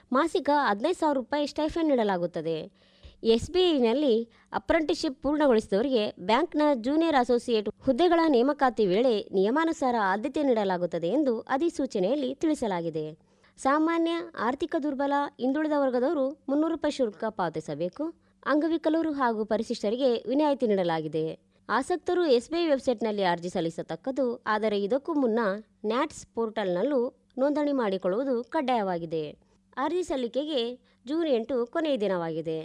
ಮಾಸಿಕ ಹದಿನೈದು ಸಾವಿರ ರೂಪಾಯಿ ಸ್ಟೈಫಂಡ್ ನೀಡಲಾಗುತ್ತದೆ ಎಸ್ ಬಿ ಐನಲ್ಲಿ ಅಪ್ರೆಂಟಿಸ್ಶಿಪ್ ಪೂರ್ಣಗೊಳಿಸಿದವರಿಗೆ ಬ್ಯಾಂಕ್ನ ಜೂನಿಯರ್ ಅಸೋಸಿಯೇಟ್ ಹುದ್ದೆಗಳ ನೇಮಕಾತಿ ವೇಳೆ ನಿಯಮಾನುಸಾರ ಆದ್ಯತೆ ನೀಡಲಾಗುತ್ತದೆ ಎಂದು ಅಧಿಸೂಚನೆಯಲ್ಲಿ ತಿಳಿಸಲಾಗಿದೆ ಸಾಮಾನ್ಯ ಆರ್ಥಿಕ ದುರ್ಬಲ ಹಿಂದುಳಿದ ವರ್ಗದವರು ಮುನ್ನೂರು ರೂಪಾಯಿ ಶುಲ್ಕ ಪಾವತಿಸಬೇಕು ಅಂಗವಿಕಲರು ಹಾಗೂ ಪರಿಶಿಷ್ಟರಿಗೆ ವಿನಾಯಿತಿ ನೀಡಲಾಗಿದೆ ಆಸಕ್ತರು ಎಸ್ಬಿಐ ವೆಬ್ಸೈಟ್ನಲ್ಲಿ ಅರ್ಜಿ ಸಲ್ಲಿಸತಕ್ಕದ್ದು ಆದರೆ ಇದಕ್ಕೂ ಮುನ್ನ ನ್ಯಾಟ್ಸ್ ಪೋರ್ಟಲ್ನಲ್ಲೂ ನೋಂದಣಿ ಮಾಡಿಕೊಳ್ಳುವುದು ಕಡ್ಡಾಯವಾಗಿದೆ ಅರ್ಜಿ ಸಲ್ಲಿಕೆಗೆ ಜೂನ್ ಎಂಟು ಕೊನೆಯ ದಿನವಾಗಿದೆ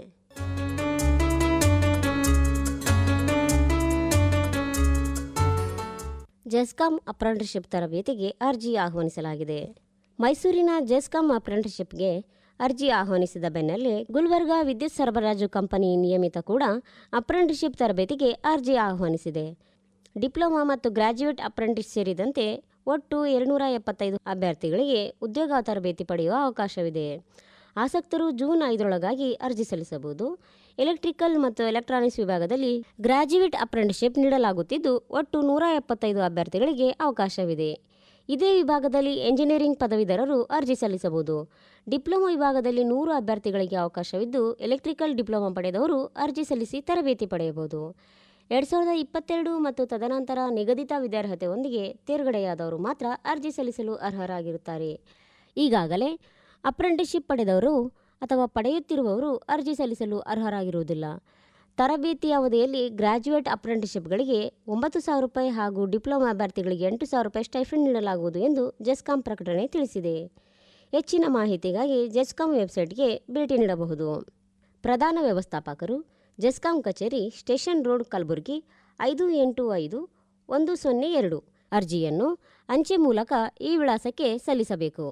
ಜೆಸ್ಕಾಂ ಅಪ್ರೆಂಟಿಸ್ಶಿಪ್ ತರಬೇತಿಗೆ ಅರ್ಜಿ ಆಹ್ವಾನಿಸಲಾಗಿದೆ ಮೈಸೂರಿನ ಜೆಸ್ಕಾಂ ಅಪ್ರೆಂಟಿಸ್ಶಿಪ್ಗೆ ಅರ್ಜಿ ಆಹ್ವಾನಿಸಿದ ಬೆನ್ನಲ್ಲೇ ಗುಲ್ಬರ್ಗಾ ವಿದ್ಯುತ್ ಸರಬರಾಜು ಕಂಪನಿ ನಿಯಮಿತ ಕೂಡ ಅಪ್ರೆಂಟಿಸ್ಶಿಪ್ ತರಬೇತಿಗೆ ಅರ್ಜಿ ಆಹ್ವಾನಿಸಿದೆ ಡಿಪ್ಲೊಮಾ ಮತ್ತು ಗ್ರಾಜ್ಯುಯೇಟ್ ಅಪ್ರೆಂಟಿಸ್ ಸೇರಿದಂತೆ ಒಟ್ಟು ಎರಡುನೂರ ಎಪ್ಪತ್ತೈದು ಅಭ್ಯರ್ಥಿಗಳಿಗೆ ಉದ್ಯೋಗ ತರಬೇತಿ ಪಡೆಯುವ ಅವಕಾಶವಿದೆ ಆಸಕ್ತರು ಜೂನ್ ಐದರೊಳಗಾಗಿ ಅರ್ಜಿ ಸಲ್ಲಿಸಬಹುದು ಎಲೆಕ್ಟ್ರಿಕಲ್ ಮತ್ತು ಎಲೆಕ್ಟ್ರಾನಿಕ್ಸ್ ವಿಭಾಗದಲ್ಲಿ ಗ್ರಾಜ್ಯುಯೇಟ್ ಅಪ್ರೆಂಟಿಸ್ಶಿಪ್ ನೀಡಲಾಗುತ್ತಿದ್ದು ಒಟ್ಟು ನೂರ ಎಪ್ಪತ್ತೈದು ಅಭ್ಯರ್ಥಿಗಳಿಗೆ ಅವಕಾಶವಿದೆ ಇದೇ ವಿಭಾಗದಲ್ಲಿ ಎಂಜಿನಿಯರಿಂಗ್ ಪದವೀಧರರು ಅರ್ಜಿ ಸಲ್ಲಿಸಬಹುದು ಡಿಪ್ಲೊಮಾ ವಿಭಾಗದಲ್ಲಿ ನೂರು ಅಭ್ಯರ್ಥಿಗಳಿಗೆ ಅವಕಾಶವಿದ್ದು ಎಲೆಕ್ಟ್ರಿಕಲ್ ಡಿಪ್ಲೊಮಾ ಪಡೆದವರು ಅರ್ಜಿ ಸಲ್ಲಿಸಿ ತರಬೇತಿ ಪಡೆಯಬಹುದು ಎರಡು ಸಾವಿರದ ಇಪ್ಪತ್ತೆರಡು ಮತ್ತು ತದನಂತರ ನಿಗದಿತ ವಿದ್ಯಾರ್ಹತೆಯೊಂದಿಗೆ ತೇರ್ಗಡೆಯಾದವರು ಮಾತ್ರ ಅರ್ಜಿ ಸಲ್ಲಿಸಲು ಅರ್ಹರಾಗಿರುತ್ತಾರೆ ಈಗಾಗಲೇ ಅಪ್ರೆಂಟಿಸ್ಶಿಪ್ ಪಡೆದವರು ಅಥವಾ ಪಡೆಯುತ್ತಿರುವವರು ಅರ್ಜಿ ಸಲ್ಲಿಸಲು ಅರ್ಹರಾಗಿರುವುದಿಲ್ಲ ತರಬೇತಿ ಅವಧಿಯಲ್ಲಿ ಗ್ರಾಜ್ಯುಯೇಟ್ ಅಪ್ರೆಂಟಿಸ್ಶಿಪ್ಗಳಿಗೆ ಒಂಬತ್ತು ಸಾವಿರ ರೂಪಾಯಿ ಹಾಗೂ ಡಿಪ್ಲೊಮಾ ಅಭ್ಯರ್ಥಿಗಳಿಗೆ ಎಂಟು ಸಾವಿರ ರೂಪಾಯಿ ಸ್ಟೈಫಂಡ್ ನೀಡಲಾಗುವುದು ಎಂದು ಜೆಸ್ಕಾಂ ಪ್ರಕಟಣೆ ತಿಳಿಸಿದೆ ಹೆಚ್ಚಿನ ಮಾಹಿತಿಗಾಗಿ ಜೆಸ್ಕಾಂ ವೆಬ್ಸೈಟ್ಗೆ ಭೇಟಿ ನೀಡಬಹುದು ಪ್ರಧಾನ ವ್ಯವಸ್ಥಾಪಕರು ಜೆಸ್ಕಾಂ ಕಚೇರಿ ಸ್ಟೇಷನ್ ರೋಡ್ ಕಲಬುರಗಿ ಐದು ಎಂಟು ಐದು ಒಂದು ಸೊನ್ನೆ ಎರಡು ಅರ್ಜಿಯನ್ನು ಅಂಚೆ ಮೂಲಕ ಈ ವಿಳಾಸಕ್ಕೆ ಸಲ್ಲಿಸಬೇಕು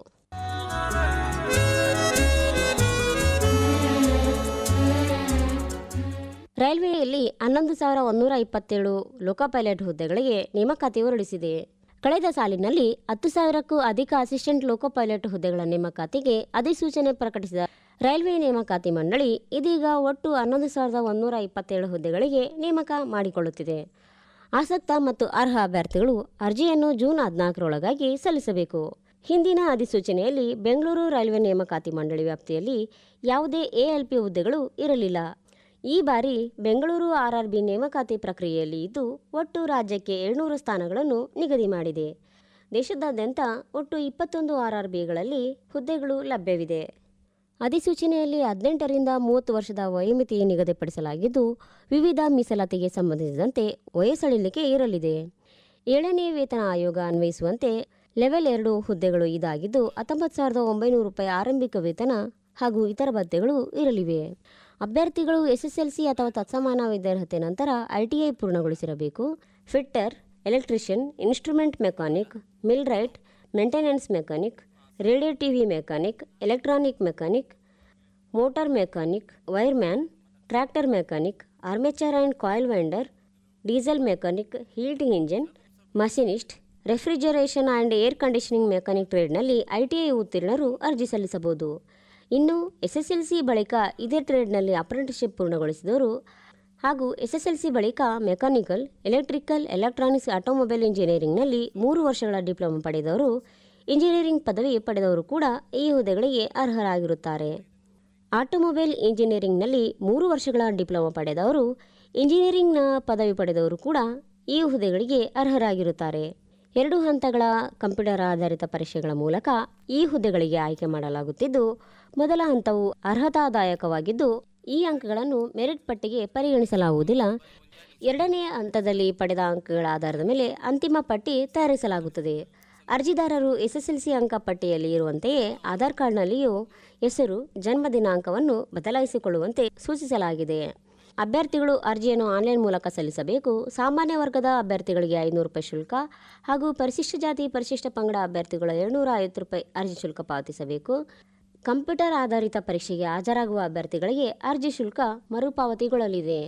ರೈಲ್ವೆಯಲ್ಲಿ ಹನ್ನೊಂದು ಸಾವಿರ ಒಂದೂರ ಇಪ್ಪತ್ತೇಳು ಲೋಕೋ ಪೈಲಟ್ ಹುದ್ದೆಗಳಿಗೆ ನೇಮಕಾತಿ ಹೊರಡಿಸಿದೆ ಕಳೆದ ಸಾಲಿನಲ್ಲಿ ಹತ್ತು ಸಾವಿರಕ್ಕೂ ಅಧಿಕ ಅಸಿಸ್ಟೆಂಟ್ ಲೋಕೋ ಪೈಲಟ್ ಹುದ್ದೆಗಳ ನೇಮಕಾತಿಗೆ ಅಧಿಸೂಚನೆ ಪ್ರಕಟಿಸಿದ ರೈಲ್ವೆ ನೇಮಕಾತಿ ಮಂಡಳಿ ಇದೀಗ ಒಟ್ಟು ಹನ್ನೊಂದು ಸಾವಿರದ ಒಂದೂರ ಇಪ್ಪತ್ತೇಳು ಹುದ್ದೆಗಳಿಗೆ ನೇಮಕ ಮಾಡಿಕೊಳ್ಳುತ್ತಿದೆ ಆಸಕ್ತ ಮತ್ತು ಅರ್ಹ ಅಭ್ಯರ್ಥಿಗಳು ಅರ್ಜಿಯನ್ನು ಜೂನ್ ಹದಿನಾಲ್ಕರೊಳಗಾಗಿ ಸಲ್ಲಿಸಬೇಕು ಹಿಂದಿನ ಅಧಿಸೂಚನೆಯಲ್ಲಿ ಬೆಂಗಳೂರು ರೈಲ್ವೆ ನೇಮಕಾತಿ ಮಂಡಳಿ ವ್ಯಾಪ್ತಿಯಲ್ಲಿ ಯಾವುದೇ ಎಎಲ್ಪಿ ಹುದ್ದೆಗಳು ಇರಲಿಲ್ಲ ಈ ಬಾರಿ ಬೆಂಗಳೂರು ಆರ್ಆರ್ಬಿ ನೇಮಕಾತಿ ಪ್ರಕ್ರಿಯೆಯಲ್ಲಿ ಇದ್ದು ಒಟ್ಟು ರಾಜ್ಯಕ್ಕೆ ಏಳ್ನೂರು ಸ್ಥಾನಗಳನ್ನು ನಿಗದಿ ಮಾಡಿದೆ ದೇಶದಾದ್ಯಂತ ಒಟ್ಟು ಇಪ್ಪತ್ತೊಂದು ಆರ್ಆರ್ಬಿಗಳಲ್ಲಿ ಹುದ್ದೆಗಳು ಲಭ್ಯವಿದೆ ಅಧಿಸೂಚನೆಯಲ್ಲಿ ಹದಿನೆಂಟರಿಂದ ಮೂವತ್ತು ವರ್ಷದ ವಯೋಮಿತಿ ನಿಗದಿಪಡಿಸಲಾಗಿದ್ದು ವಿವಿಧ ಮೀಸಲಾತಿಗೆ ಸಂಬಂಧಿಸಿದಂತೆ ವಯಸ್ಸಳಿಲಿಕೆ ಇರಲಿದೆ ಏಳನೇ ವೇತನ ಆಯೋಗ ಅನ್ವಯಿಸುವಂತೆ ಲೆವೆಲ್ ಎರಡು ಹುದ್ದೆಗಳು ಇದಾಗಿದ್ದು ಹತ್ತೊಂಬತ್ತು ಸಾವಿರದ ಒಂಬೈನೂರು ರೂಪಾಯಿ ಆರಂಭಿಕ ವೇತನ ಹಾಗೂ ಇತರ ಭತ್ಯೆಗಳು ಇರಲಿವೆ ಅಭ್ಯರ್ಥಿಗಳು ಎಸ್ಎಸ್ಎಲ್ಸಿ ಅಥವಾ ತತ್ಸಮಾನ ವಿದ್ಯಾರ್ಹತೆ ನಂತರ ಐಟಿಐ ಪೂರ್ಣಗೊಳಿಸಿರಬೇಕು fitter electrician instrument mechanic millwright maintenance mechanic radio TV mechanic electronic mechanic motor mechanic wireman tractor mechanic armature and coil winder diesel mechanic heating engine machinist refrigeration and air conditioning mechanic ಟ್ರೇಡ್ನಲ್ಲಿ ITI ಉತ್ತೀರ್ಣರು ಅರ್ಜಿ ಸಲ್ಲಿಸಬಹುದು ಇನ್ನು SSLC ಬಳಿಕ ಇದೇ ಟ್ರೇಡ್ನಲ್ಲಿ apprenticeship ಪೂರ್ಣಗೊಳಿಸಿದವರು ಹಾಗೂ SSLC ಬಳಿಕ mechanical electrical electronics automobile ಇಂಜಿನಿಯರಿಂಗ್ನಲ್ಲಿ ಮೂರು ವರ್ಷಗಳ ಡಿಪ್ಲೊಮಾ ಪಡೆದವರು ಇಂಜಿನಿಯರಿಂಗ್ ಪದವಿ ಪಡೆದವರು ಕೂಡ ಈ ಹುದ್ದೆಗಳಿಗೆ ಅರ್ಹರಾಗಿರುತ್ತಾರೆ ಆಟೋಮೊಬೈಲ್ ಇಂಜಿನಿಯರಿಂಗ್ನಲ್ಲಿ ಮೂರು ವರ್ಷಗಳ ಡಿಪ್ಲೊಮಾ ಪಡೆದವರು ಇಂಜಿನಿಯರಿಂಗ್ನ ಪದವಿ ಪಡೆದವರು ಕೂಡ ಈ ಹುದ್ದೆಗಳಿಗೆ ಅರ್ಹರಾಗಿರುತ್ತಾರೆ ಎರಡು ಹಂತಗಳ ಕಂಪ್ಯೂಟರ್ ಆಧಾರಿತ ಪರೀಕ್ಷೆಗಳ ಮೂಲಕ ಈ ಹುದ್ದೆಗಳಿಗೆ ಆಯ್ಕೆ ಮಾಡಲಾಗುತ್ತಿದ್ದು ಮೊದಲ ಹಂತವು ಅರ್ಹತಾದಾಯಕವಾಗಿದ್ದು ಈ ಅಂಕಗಳನ್ನು ಮೆರಿಟ್ ಪಟ್ಟಿಗೆ ಪರಿಗಣಿಸಲಾಗುವುದಿಲ್ಲ ಎರಡನೇ ಹಂತದಲ್ಲಿ ಪಡೆದ ಅಂಕಗಳ ಆಧಾರದ ಮೇಲೆ ಅಂತಿಮ ಪಟ್ಟಿ ತಯಾರಿಸಲಾಗುತ್ತದೆ ಅರ್ಜಿದಾರರು ಎಸ್ಎಸ್ಎಲ್ಸಿ ಅಂಕ ಪಟ್ಟಿಯಲ್ಲಿ ಇರುವಂತೆಯೇ ಆಧಾರ್ ಕಾರ್ಡ್ನಲ್ಲಿಯೂ ಹೆಸರು ಜನ್ಮ ದಿನಾಂಕವನ್ನು ಬದಲಾಯಿಸಿಕೊಳ್ಳುವಂತೆ ಸೂಚಿಸಲಾಗಿದೆ ಅಭ್ಯರ್ಥಿಗಳು ಅರ್ಜಿಯನ್ನು ಆನ್ಲೈನ್ ಮೂಲಕ ಸಲ್ಲಿಸಬೇಕು ಸಾಮಾನ್ಯ ವರ್ಗದ ಅಭ್ಯರ್ಥಿಗಳಿಗೆ ಐನೂರು ರೂಪಾಯಿ ಶುಲ್ಕ ಹಾಗೂ ಪರಿಶಿಷ್ಟ ಜಾತಿ ಪರಿಶಿಷ್ಟ ಪಂಗಡ ಅಭ್ಯರ್ಥಿಗಳು ಏಳ್ನೂರ ಐವತ್ತು ರೂಪಾಯಿ ಅರ್ಜಿ ಶುಲ್ಕ ಪಾವತಿಸಬೇಕು ಕಂಪ್ಯೂಟರ್ ಆಧಾರಿತ ಪರೀಕ್ಷೆಗೆ ಹಾಜರಾಗುವ ಅಭ್ಯರ್ಥಿಗಳಿಗೆ ಅರ್ಜಿ ಶುಲ್ಕ ಮರುಪಾವತಿಗೊಳ್ಳಲಿದೆ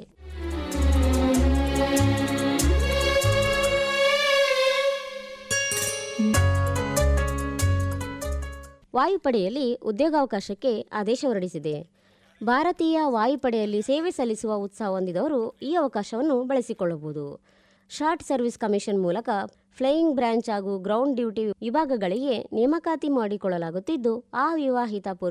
ವಾಯುಪಡೆಯಲ್ಲಿ ಉದ್ಯೋಗಾವಕಾಶಕ್ಕೆ ಆದೇಶ ಹೊರಡಿಸಿದೆ ಭಾರತೀಯ ವಾಯುಪಡೆಯಲ್ಲಿ ಸೇವೆ ಸಲ್ಲಿಸುವ ಉತ್ಸಾಹ ಹೊಂದಿದವರು ಈ ಅವಕಾಶವನ್ನು ಬಳಸಿಕೊಳ್ಳಬಹುದು ಶಾರ್ಟ್ ಸರ್ವಿಸ್ ಕಮಿಷನ್ ಮೂಲಕ ಫ್ಲೈಯಿಂಗ್ ಬ್ರಾಂಚ್ ಹಾಗೂ ಗ್ರೌಂಡ್ ಡ್ಯೂಟಿ ವಿಭಾಗಗಳಿಗೆ ನೇಮಕಾತಿ ಮಾಡಿಕೊಳ್ಳಲಾಗುತ್ತಿದ್ದು ಅವಿವಾಹಿತ ಪೂರ್ವ